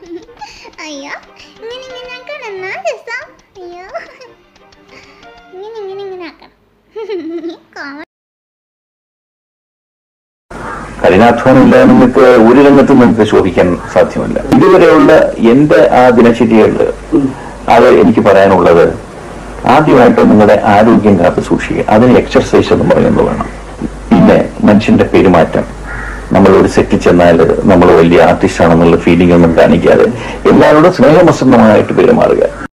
അയ്യോ ഇങ്ങനെ ഇങ്ങനെ ആക്കണം എന്നാ രസം അയ്യോ ഇങ്ങനെ ഇങ്ങനെ ഇങ്ങനെ ആക്കണം കോമ കഠിനാധ്വാനം ഇല്ലാതെ നിങ്ങൾക്ക് ഒരു രംഗത്തും നിങ്ങൾക്ക് ശോഭിക്കാൻ സാധ്യമല്ല ഇതുവരെയുള്ള എന്റെ ആ ദിനചര്യകളിൽ അത് എനിക്ക് പറയാനുള്ളത് ആദ്യമായിട്ട് നിങ്ങളുടെ ആരോഗ്യം കാത്തു സൂക്ഷിക്കുക അതിന് എക്സർസൈസ് എന്ന് പറയുന്നത് വേണം പിന്നെ മനുഷ്യന്റെ പെരുമാറ്റം നമ്മൾ ഒരു സെറ്റിൽ ചെന്നാൽ നമ്മൾ വലിയ ആർട്ടിസ്റ്റ് ആണെന്നുള്ള ഫീലിംഗ് ഒന്നും കാണിക്കാതെ എല്ലാവരോടും സ്നേഹമസന്നമായിട്ട് പെരുമാറുക